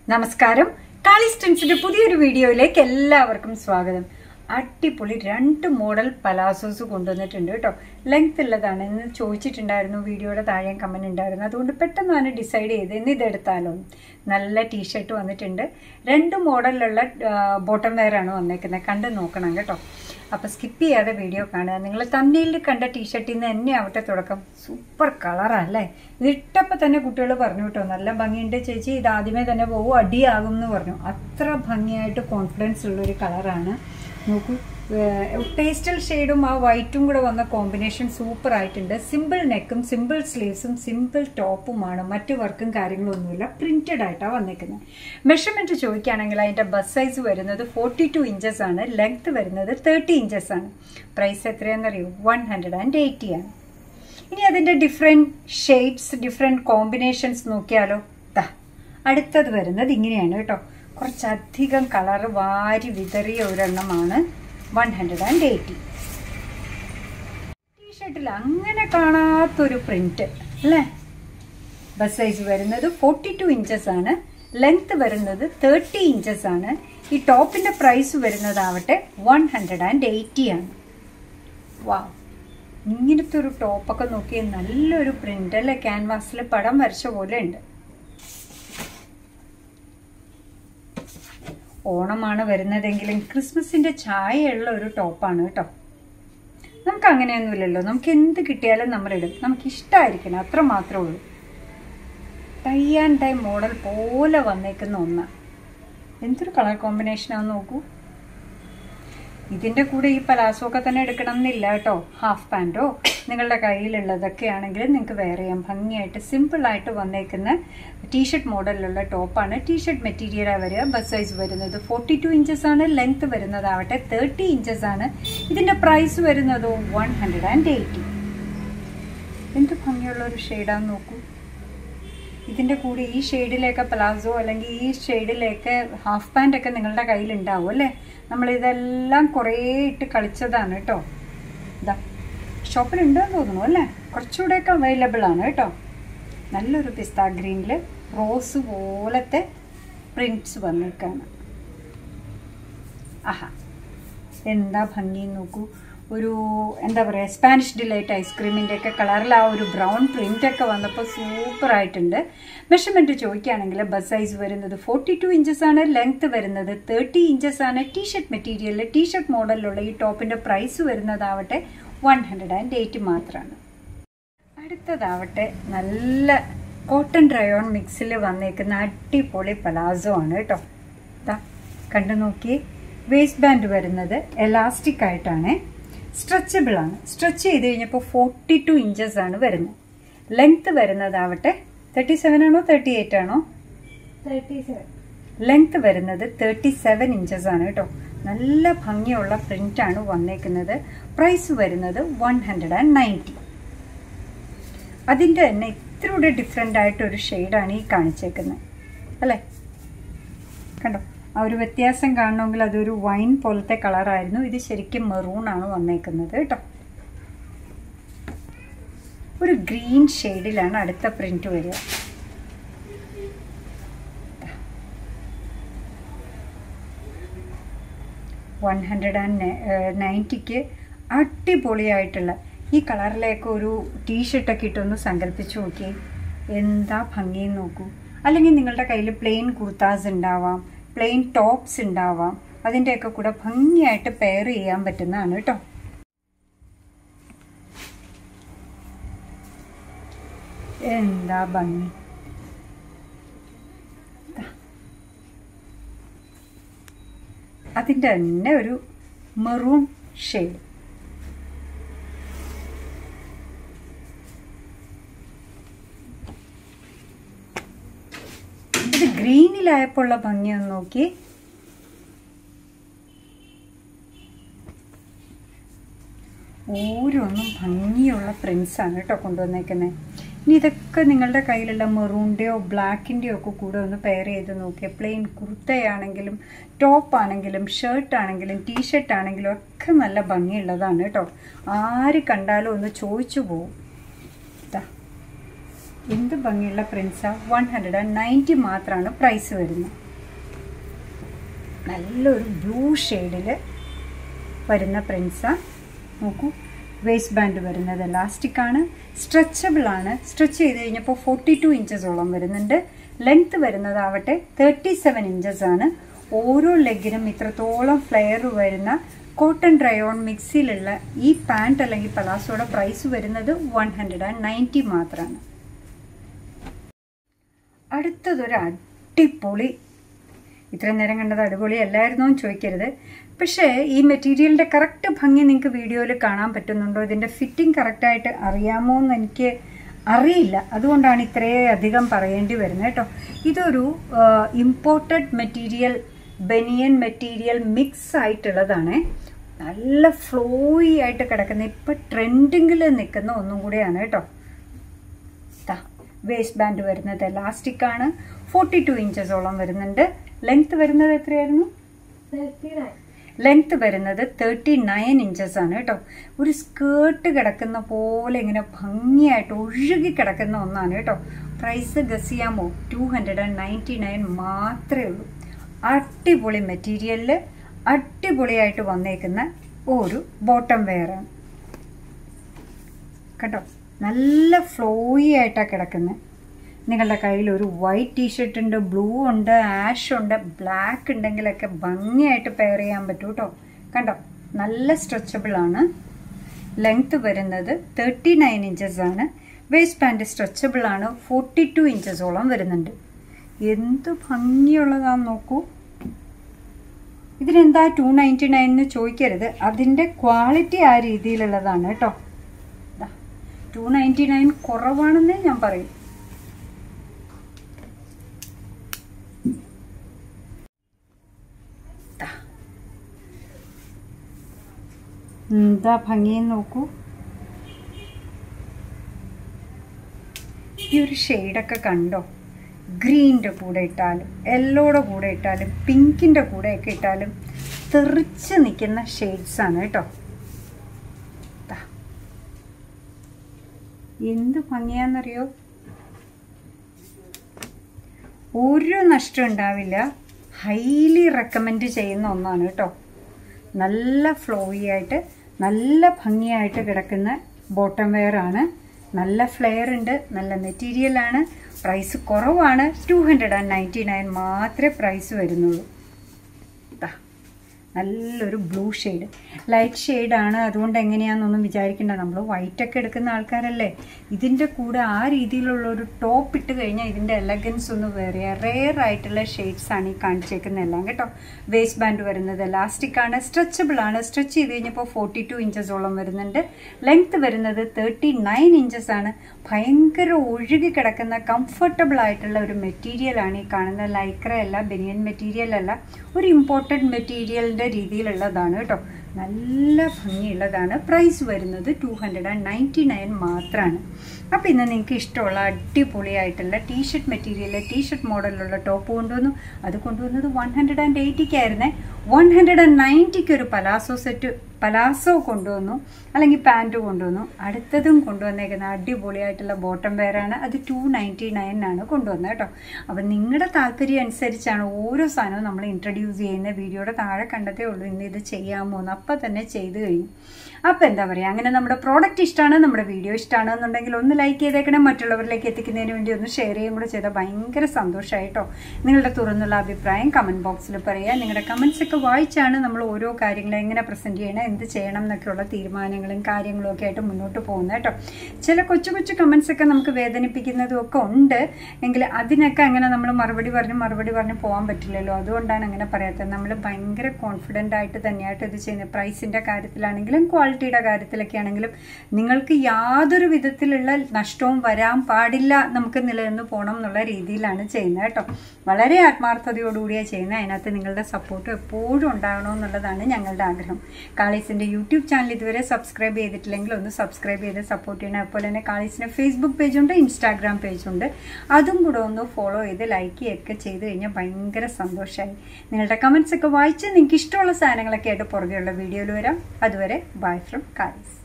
നമസ്കാരം കാളി സ്ട്രിങ്സിന്റെ പുതിയൊരു വീഡിയോയിലേക്ക് എല്ലാവർക്കും സ്വാഗതം അടിപൊളി രണ്ട് മോഡൽ പലാസോസ് കൊണ്ടുവന്നിട്ടുണ്ട് കേട്ടോ ലെങ്ത് ഉള്ളതാണ് എന്ന് ചോദിച്ചിട്ടുണ്ടായിരുന്നു വീഡിയോയുടെ താഴെ കമന്റ് ഉണ്ടായിരുന്നു അതുകൊണ്ട് പെട്ടെന്നാണ് ഡിസൈഡ് ചെയ്ത് ഇന്ന് ഇതെടുത്താലോ നല്ല ടീഷർട്ട് വന്നിട്ടുണ്ട് രണ്ട് മോഡലിലുള്ള ബോട്ടം വെയർ ആണ് വന്നേക്കുന്നത് കണ്ട് നോക്കണം കേട്ടോ അപ്പൊ സ്കിപ്പ് ചെയ്യാതെ വീഡിയോ കാണുക നിങ്ങൾ തമ്മിലിൽ കണ്ട ടീഷർട്ടിൽ നിന്ന് തന്നെ ആവട്ടെ തുടക്കം സൂപ്പർ കളറാ അല്ലേ ഇത് ഇട്ടപ്പോൾ തന്നെ കുട്ടികൾ പറഞ്ഞു കേട്ടോ നല്ല ഭംഗിയുണ്ട് ചേച്ചി ഇത് ആദ്യമേ തന്നെ പോകും അടിയാകും എന്ന് പറഞ്ഞു അത്ര ഭംഗിയായിട്ട് കോൺഫിഡൻസ് ഉള്ളൊരു കളറാണ് നോക്കൂ പേസ്റ്റൽ ഷെയ്ഡും ആ വൈറ്റും കൂടെ വന്ന കോമ്പിനേഷൻ സൂപ്പർ ആയിട്ടുണ്ട് സിമ്പിൾ നെക്കും സിമ്പിൾ സ്ലീവ്സും സിമ്പിൾ ടോപ്പുമാണ് മറ്റു വർക്കും കാര്യങ്ങളൊന്നുമില്ല പ്രിന്റഡ് ആയിട്ടാണ് വന്നേക്കുന്നത് മെഷർമെന്റ് ചോദിക്കുകയാണെങ്കിൽ അതിന്റെ ബസ് സൈസ് വരുന്നത് ഫോർട്ടി ടു ഇഞ്ചസ് ആണ് ലെങ്ത് വരുന്നത് തേർട്ടി ഇഞ്ചസ് ആണ് പ്രൈസ് എത്രയാണെന്നറിയോ വൺ ഹൺഡ്രഡ് ആൻഡ് എയ്റ്റി ആണ് ഇനി അതിന്റെ ഡിഫറെന്റ് ഷെയ്ഡ്സ് ഡിഫറെന്റ് കോമ്പിനേഷൻസ് നോക്കിയാലോ ദാ അടുത്തത് വരുന്നത് ഇങ്ങനെയാണ് കേട്ടോ കുറച്ചധികം കളർ വാരി വിതറിയ ഒരെണ്ണമാണ് വൺ ഹൺഡ്രഡ് ആൻഡ് എയ്റ്റി ടീഷർട്ടിൽ അങ്ങനെ കാണാത്തൊരു പ്രിന്റ് അല്ലേ ബസ് സൈസ് വരുന്നത് ഫോർട്ടി ടു ഇഞ്ചസ് ആണ് ലെങ്ത് വരുന്നത് തേർട്ടി ഇഞ്ചസ് ആണ് ഈ ടോപ്പിന്റെ പ്രൈസ് വരുന്നതാവട്ടെ വൺ ഹൺഡ്രഡ് ആൻഡ് എയ്റ്റി ആണ് വാ ഇങ്ങനത്തെ ഒരു ടോപ്പൊക്കെ നോക്കിയാൽ നല്ലൊരു പ്രിന്റ് അല്ലേ ക്യാൻവാസിൽ പടം വരച്ച പോലെ ഉണ്ട് ഓണമാണ് വരുന്നതെങ്കിലും ക്രിസ്മസിന്റെ ചായയുള്ള ഒരു ടോപ്പാണ് കേട്ടോ നമുക്ക് അങ്ങനെയൊന്നുമില്ലല്ലോ നമുക്ക് എന്ത് കിട്ടിയാലും നമ്മൾ ഇടും നമുക്ക് ഇഷ്ടമായിരിക്കണം അത്ര മാത്രമേ ഉള്ളൂ ടൈ ആൻഡ് ടൈ മോഡൽ പോലെ വന്നേക്കുന്ന ഒന്ന് എന്തൊരു കളർ കോമ്പിനേഷനാന്ന് നോക്കൂ ഇതിന്റെ കൂടെ ഈ പലാസോ ഒക്കെ തന്നെ എടുക്കണം എന്നില്ല കേട്ടോ ഹാഫ് പാൻറ്റോ നിങ്ങളുടെ കയ്യിലുള്ളതൊക്കെ ആണെങ്കിൽ നിങ്ങൾക്ക് വേറെ ചെയ്യാം ഭംഗിയായിട്ട് സിമ്പിൾ ആയിട്ട് വന്നേക്കുന്ന ടീഷർട്ട് മോഡലിലുള്ള ടോപ്പാണ് ടീഷർട്ട് മെറ്റീരിയലാണ് വരിക ബസ് സൈസ് വരുന്നത് ഫോർട്ടി ടു ഇഞ്ചസ് ആണ് ലെങ്ത് വരുന്നതാവട്ടെ തേർട്ടി ഇഞ്ചസ് ആണ് ഇതിന്റെ പ്രൈസ് വരുന്നതോ വൺ ഹൺഡ്രഡ് ആൻഡ് എയ്റ്റി എന്ത് ഭംഗിയുള്ള ഒരു ഷെയ്ഡാന്ന് നോക്കൂ ഇതിൻ്റെ കൂടെ ഈ ഷെയ്ഡിലേക്ക് പ്ലാസോ അല്ലെങ്കിൽ ഈ ഷെയ്ഡിലേക്ക് ഹാഫ് പാൻ്റ് ഒക്കെ നിങ്ങളുടെ കയ്യിലുണ്ടാവും അല്ലേ നമ്മളിതെല്ലാം കുറേ ഇട്ട് കളിച്ചതാണ് കേട്ടോ ഇതാ ഷോപ്പിലുണ്ടെന്ന് തോന്നുന്നു അല്ലേ കുറച്ചുകൂടെയൊക്കെ അവൈലബിൾ ആണ് കേട്ടോ നല്ലൊരു പിസ്ത ഗ്രീനിൽ റോസ് പോലത്തെ പ്രിൻറ്റ്സ് വന്നേക്കാണ് ആഹാ എന്താ ഭംഗി നോക്കൂ ഒരു എന്താ പറയുക സ്പാനിഷ് ഡിലൈറ്റ് ഐസ്ക്രീമിൻ്റെ ഒക്കെ കളറിൽ ആ ഒരു ബ്രൗൺ പ്രിൻ്റ് ഒക്കെ വന്നപ്പോൾ സൂപ്പർ ആയിട്ടുണ്ട് മെഷർമെൻറ്റ് ചോദിക്കുകയാണെങ്കിൽ ബസ് സൈസ് വരുന്നത് ഫോർട്ടി ടു ഇഞ്ചസ് ആണ് ലെങ്ത് വരുന്നത് തേർട്ടി ഇഞ്ചസ് ആണ് ടീഷർട്ട് മെറ്റീരിയൽ ടീഷർട്ട് മോഡലിലുള്ള ഈ ടോപ്പിൻ്റെ പ്രൈസ് വരുന്നതാവട്ടെ വൺ ഹൺഡ്രഡ് ആൻഡ് എയ്റ്റ് മാത്രമാണ് അടുത്തതാവട്ടെ നല്ല കോട്ടൺ ഡ്രയോൺ മിക്സിൽ വന്നേക്കുന്ന അടിപൊളി പലാസോ ആണ് കേട്ടോ ഇതാ കണ്ടു നോക്കി വേസ്റ്റ് ബാൻഡ് വരുന്നത് എലാസ്റ്റിക് ആയിട്ടാണ് സ്ട്രെച്ചബിൾ ആണ് സ്ട്രെച്ച് ചെയ്ത് കഴിഞ്ഞപ്പോൾ ഫോർട്ടി ടു ഇഞ്ചസ് ആണ് വരുന്നത് ലെങ്ത് വരുന്നതാവട്ടെ തേർട്ടി സെവൻ ആണോ തേർട്ടി എയ്റ്റ് ആണോ തേർട്ടി സെവൻ ലെങ്ത് വരുന്നത് തേർട്ടി സെവൻ ഇഞ്ചസ് ആണ് കേട്ടോ നല്ല ഭംഗിയുള്ള പ്രിന്റ് ആണ് വന്നേക്കുന്നത് പ്രൈസ് വരുന്നത് വൺ ഹൺഡ്രഡ് ആൻഡ് നയൻറ്റി അതിൻ്റെ തന്നെ ഇത്രയൂടെ ഡിഫറെൻ്റ് ആയിട്ടൊരു ഷെയ്ഡാണ് ഈ കാണിച്ചേക്കുന്നത് അല്ലേ കണ്ടോ ആ ഒരു വ്യത്യാസം കാണണമെങ്കിൽ അതൊരു വൈൻ പോലത്തെ കളറായിരുന്നു ഇത് ശരിക്കും മെറൂൺ ആണ് വന്നേക്കുന്നത് കേട്ടോ ഒരു ഗ്രീൻ ഷെയ്ഡിലാണ് അടുത്ത പ്രിന്റ് വരിക വൺ ഹൺഡ്രഡ് ആൻഡ് നയൻറ്റിക്ക് അടിപൊളിയായിട്ടുള്ള ഈ കളറിലേക്ക് ഒരു ടീഷർട്ടൊക്കെ ഇട്ടൊന്ന് സങ്കല്പിച്ച് നോക്കിയേ എന്താ ഭംഗിയെന്ന് നോക്കൂ അല്ലെങ്കിൽ നിങ്ങളുടെ കയ്യിൽ പ്ലെയിൻ കുർത്താസ് ഉണ്ടാവാം പ്ലെയിൻ ടോപ്സ് ഉണ്ടാവാം അതിൻ്റെയൊക്കെ കൂടെ ഭംഗിയായിട്ട് പെയർ ചെയ്യാൻ പറ്റുന്നതാണ് കേട്ടോ എന്താ ഭംഗി അതിൻ്റെ തന്നെ ഒരു മെറൂൺ ഷെയ്ഡ് ഇത് ഗ്രീനിലായപ്പോൾ ഉള്ള ഭംഗി ഒന്ന് നോക്കി ഓരോന്നും ഭംഗിയുള്ള പ്രിൻസാണ് കേട്ടോ കൊണ്ടുവന്നേക്കുന്നത് ഇനി ഇതൊക്കെ നിങ്ങളുടെ കയ്യിലുള്ള മെറൂണിൻ്റെയോ ബ്ലാക്കിൻ്റെയോ ഒക്കെ കൂടെ ഒന്ന് പെയർ ചെയ്ത് നോക്കിയാൽ പ്ലെയിൻ കുർത്തയാണെങ്കിലും ടോപ്പ് ആണെങ്കിലും ഷർട്ട് ആണെങ്കിലും ടീഷർട്ട് ആണെങ്കിലും ഒക്കെ നല്ല ഭംഗിയുള്ളതാണ് കേട്ടോ ആര് കണ്ടാലും ഒന്ന് ചോദിച്ചു പോവും ഇതാ എന്ത് ഭംഗിയുള്ള പ്രിൻസാ വൺ ഹൺഡ്രഡ് ആൻഡ് നയൻറ്റി മാത്രമാണ് പ്രൈസ് വരുന്നത് നല്ലൊരു ബ്ലൂ ഷെയ്ഡിൽ വരുന്ന പ്രിൻസാ നോക്കൂ വേസ്റ്റ് ബാൻഡ് വരുന്നത് എലാസ്റ്റിക് ആണ് സ്ട്രെച്ചബിൾ ആണ് സ്ട്രെച്ച് ചെയ്ത് കഴിഞ്ഞപ്പോൾ ഫോർട്ടി ടു ഇഞ്ചസോളം വരുന്നുണ്ട് ലെങ്ത് വരുന്നതാവട്ടെ തേർട്ടി സെവൻ ഇഞ്ചസ് ആണ് ഓരോ ലെഗിനും ഇത്രത്തോളം ഫ്ലെയർ വരുന്ന കോട്ടൺ ഡ്രയോൺ മിക്സിയിലുള്ള ഈ പാൻറ് അല്ലെങ്കിൽ പലാസോയുടെ പ്രൈസ് വരുന്നത് വൺ ഹൺഡ്രഡ് ആൻഡ് നയൻറ്റി മാത്രമാണ് അടുത്തതൊരു അടിപൊളി ഇത്രയും നേരം കണ്ടത് അടിപൊളി അല്ലായിരുന്നോ എന്ന് ചോദിക്കരുത് പക്ഷേ ഈ മെറ്റീരിയലിൻ്റെ കറക്റ്റ് ഭംഗി നിങ്ങൾക്ക് വീഡിയോയിൽ കാണാൻ പറ്റുന്നുണ്ടോ ഇതിൻ്റെ ഫിറ്റിംഗ് കറക്റ്റായിട്ട് അറിയാമോ എന്ന് എനിക്ക് അറിയില്ല അതുകൊണ്ടാണ് ഇത്രയും അധികം പറയേണ്ടി വരുന്നത് കേട്ടോ ഇതൊരു imported material banian material mix ആയിട്ടുള്ളതാണ് നല്ല ഫ്ലോയി ആയിട്ട് കിടക്കുന്ന ഇപ്പം ട്രെൻഡിങ്ങിൽ നിൽക്കുന്ന ഒന്നും കൂടെയാണ് കേട്ടോ വേസ്റ്റ് ബാൻഡ് വരുന്നത് എലാസ്റ്റിക് ആണ് ഫോർട്ടി ടു ഇഞ്ചസോളം വരുന്നുണ്ട് ലെങ്ത് വരുന്നത് എത്രയായിരുന്നു തേർട്ടി നയൻ ലെങ്ത് വരുന്നത് തേർട്ടി നയൻ ഇഞ്ചസ് ആണ് കേട്ടോ ഒരു സ്കേർട്ട് കിടക്കുന്ന പോലെ ഇങ്ങനെ ഭംഗിയായിട്ട് ഒഴുകി കിടക്കുന്ന ഒന്നാണ് കേട്ടോ പ്രൈസ് ഗസ് ചെയ്യാമോ two hundred and ninety nine മാത്രമേ ഉള്ളൂ അടിപൊളി മെറ്റീരിയലിൽ അടിപൊളിയായിട്ട് വന്നേക്കുന്ന ഒരു ബോട്ടം വെയറാണ് കേട്ടോ നല്ല ഫ്ലോയി ആയിട്ടാണ് കിടക്കുന്നത് നിങ്ങളുടെ കയ്യിൽ ഒരു വൈറ്റ് ടീഷർട്ട് ഉണ്ട് ബ്ലൂ ഉണ്ട് ആഷ് ഉണ്ട് ബ്ലാക്ക് ഉണ്ടെങ്കിലൊക്കെ ഭംഗിയായിട്ട് പെയർ ചെയ്യാൻ പറ്റും കേട്ടോ കണ്ടോ നല്ല സ്ട്രെച്ചബിൾ ആണ് ലെങ്ത് വരുന്നത് തേർട്ടി നയൻ ഇഞ്ചസ് ആണ് വേസ്റ്റ് പാൻറ് സ്ട്രെച്ചബിൾ ആണ് ഫോർട്ടി ടു ഇഞ്ചസോളം വരുന്നുണ്ട് എന്ത് ഭംഗിയുള്ളതാന്ന് നോക്കൂ ഇതിനെന്താ ടു നയൻറ്റി നയൻ എന്ന് ചോദിക്കരുത് അതിൻ്റെ ക്വാളിറ്റി ആ രീതിയിലുള്ളതാണ് കേട്ടോ ടു നയൻറ്റി നയൻ കുറവാണെന്നേ ഞാൻ പറയും എന്താ ഭംഗിയെന്ന് നോക്കൂ ഈ ഒരു ഷെയ്ഡൊക്കെ കണ്ടോ ഗ്രീൻ്റെ കൂടെ ഇട്ടാലും യെല്ലോയുടെ കൂടെ ഇട്ടാലും പിങ്കിൻ്റെ കൂടെയൊക്കെ ഇട്ടാലും തെറിച്ച് നിൽക്കുന്ന ഷെയ്ഡ്സാണ് കേട്ടോ ദാ. എന്ത് ഭംഗിയാന്നറിയോ ഒരു നഷ്ടം ഉണ്ടാവില്ല ഹൈലി റെക്കമെൻഡ് ചെയ്യുന്ന ഒന്നാണ് കേട്ടോ നല്ല ഫ്ലോയി ആയിട്ട് നല്ല ഭംഗിയായിട്ട് കിടക്കുന്ന ബോട്ടം വെയർ ആണ് നല്ല ഫ്ലെയർ ഉണ്ട് നല്ല മെറ്റീരിയലാണ് പ്രൈസ് കുറവാണ് two hundred and ninety nine മാത്രമേ പ്രൈസ് വരുന്നുള്ളൂ ദാ, നല്ലൊരു ബ്ലൂ ഷെയ്ഡ് ലൈറ്റ് ഷെയ്ഡാണ് അതുകൊണ്ട് എങ്ങനെയാണെന്നൊന്നും വിചാരിക്കേണ്ട നമ്മൾ വൈറ്റ് ഒക്കെ എടുക്കുന്ന ആൾക്കാരല്ലേ ഇതിൻ്റെ കൂടെ ആ രീതിയിലുള്ള ഒരു ടോപ്പ് ഇട്ട് കഴിഞ്ഞാൽ ഇതിൻ്റെ എലഗൻസ് ഒന്ന് വേറെ റെയർ ആയിട്ടുള്ള ഷെയ്ഡ്സ് ആണ് ഈ കാണിച്ചേക്കുന്ന എല്ലാം കേട്ടോ വേസ്റ്റ് ബാൻഡ് വരുന്നത് എലാസ്റ്റിക് ആണ് സ്ട്രെച്ചബിൾ ആണ് സ്ട്രെച്ച് ചെയ്ത് കഴിഞ്ഞപ്പോൾ ഫോർട്ടി ടു ഇഞ്ചസോളം വരുന്നുണ്ട് ലെങ്ത് വരുന്നത് തേർട്ടി നയൻ ഇഞ്ചസ് ആണ് ഭയങ്കര ഒഴുകി കിടക്കുന്ന കംഫർട്ടബിൾ ആയിട്ടുള്ള ഒരു മെറ്റീരിയൽ ആണ് ഈ കാണുന്ന ലൈക്ര അല്ല ബനിയൻ മെറ്റീരിയൽ അല്ല ഒരു ഇമ്പോർട്ടൻറ്റ് മെറ്റീരിയലിൻ്റെ രീതിയിലുള്ളതാണ് കേട്ടോ നല്ല ഭംഗിയുള്ളതാണ് പ്രൈസ് വരുന്നത് two hundred and ninety nine മാത്രമാണ് അപ്പോൾ ഇന്ന് നിങ്ങൾക്ക് ഇഷ്ടമുള്ള അടിപൊളിയായിട്ടുള്ള ടീഷർട്ട് മെറ്റീരിയൽ ടീഷർട്ട് മോഡലിലുള്ള ടോപ്പ് കൊണ്ടുവന്നു അത് കൊണ്ടുവന്നത് വൺ ഹൺഡ്രഡ് ആൻഡ് എയ്റ്റിക്കായിരുന്നേ വൺ ഹൺഡ്രഡ് ആൻഡ് നയൻറ്റിക്ക് ഒരു പലാസോ സെറ്റ് പലാസോ കൊണ്ടുവന്നു അല്ലെങ്കിൽ പാൻറ് കൊണ്ടുവന്നു അടുത്തതും കൊണ്ടുവന്നേക്കുന്ന അടിപൊളിയായിട്ടുള്ള ബോട്ടം വെയറാണ് അത് ടു നയൻറ്റി നയനാണ് കൊണ്ടുവന്നത് കേട്ടോ അപ്പം നിങ്ങളുടെ താല്പര്യം അനുസരിച്ചാണ് ഓരോ സാധനവും നമ്മൾ ഇൻട്രൊഡ്യൂസ് ചെയ്യുന്ന വീഡിയോയുടെ താഴെ കണ്ടതേ ഉള്ളൂ ഇന്ന് ഇത് ചെയ്യാമോ എന്ന് അപ്പം തന്നെ ചെയ്തു കഴിഞ്ഞു അപ്പം എന്താ പറയുക അങ്ങനെ നമ്മുടെ പ്രോഡക്റ്റ് ഇഷ്ടമാണ് നമ്മുടെ വീഡിയോ ഇഷ്ടമാണ് എന്നുണ്ടെങ്കിൽ ഒന്ന് ലൈക്ക് ചെയ്തേക്കണം മറ്റുള്ളവരിലേക്ക് എത്തിക്കുന്നതിന് വേണ്ടി ഒന്ന് ഷെയർ ചെയ്യുകയും കൂടെ ചെയ്താൽ ഭയങ്കര സന്തോഷമായിട്ടോ നിങ്ങളുടെ തുറന്നുള്ള അഭിപ്രായം കമൻറ്റ് ബോക്സിൽ പറയുക നിങ്ങളുടെ കമൻസ് ഒക്കെ വായിച്ചാണ് നമ്മൾ ഓരോ കാര്യങ്ങളും എങ്ങനെ പ്രസൻറ്റ് ചെയ്യണം എന്ത് ചെയ്യണം എന്നൊക്കെയുള്ള തീരുമാനങ്ങളും കാര്യങ്ങളും ഒക്കെ ആയിട്ട് മുന്നോട്ട് പോകുന്നത് കേട്ടോ ചില കൊച്ചു കൊച്ചു കമൻസ് ഒക്കെ നമുക്ക് വേദനിപ്പിക്കുന്നതും ഒക്കെ ഉണ്ട് എങ്കിൽ അതിനൊക്കെ അങ്ങനെ നമ്മൾ മറുപടി പറഞ്ഞ് മറുപടി പറഞ്ഞ് പോകാൻ പറ്റില്ലല്ലോ അതുകൊണ്ടാണ് അങ്ങനെ പറയാത്തത് നമ്മൾ ഭയങ്കര കോൺഫിഡൻ്റ് ആയിട്ട് തന്നെയായിട്ട് ഇത് ചെയ്യുന്നത് പ്രൈസിൻ്റെ കാര്യത്തിലാണെങ്കിലും ക്വാളിറ്റിയുടെ കാര്യത്തിലൊക്കെ ആണെങ്കിലും നിങ്ങൾക്ക് യാതൊരു വിധത്തിലുള്ള നഷ്ടവും വരാൻ പാടില്ല നമുക്ക് നിലനിന്ന് പോകണം എന്നുള്ള രീതിയിലാണ് ചെയ്യുന്നത് കേട്ടോ വളരെ ആത്മാർത്ഥതയോടുകൂടിയാണ് ചെയ്യുന്നത് അതിനകത്ത് നിങ്ങളുടെ സപ്പോർട്ട് എപ്പോഴും ഉണ്ടാകണമെന്നുള്ളതാണ് ഞങ്ങളുടെ ആഗ്രഹം കാളീസിൻ്റെ യൂട്യൂബ് ചാനൽ ഇതുവരെ സബ്സ്ക്രൈബ് ചെയ്തിട്ടില്ലെങ്കിൽ ഒന്ന് സബ്സ്ക്രൈബ് ചെയ്ത് സപ്പോർട്ട് ചെയ്യണം അതുപോലെ തന്നെ കാളീസിൻ്റെ ഫേസ്ബുക്ക് പേജുണ്ട് ഇൻസ്റ്റാഗ്രാം പേജുണ്ട് അതും കൂടെ ഒന്ന് ഫോളോ ചെയ്ത് ലൈക്ക് ചെയ്യുകയൊക്കെ ചെയ്ത് കഴിഞ്ഞാൽ ഭയങ്കര സന്തോഷമായി നിങ്ങളുടെ കമൻസ് ഒക്കെ വായിച്ച് നിങ്ങൾക്ക് ഇഷ്ടമുള്ള സാധനങ്ങളൊക്കെ ആയിട്ട് പുറകെയുള്ള വീഡിയോയിൽ വരാം അതുവരെ ബൈ ഫ്രം കാളീസ്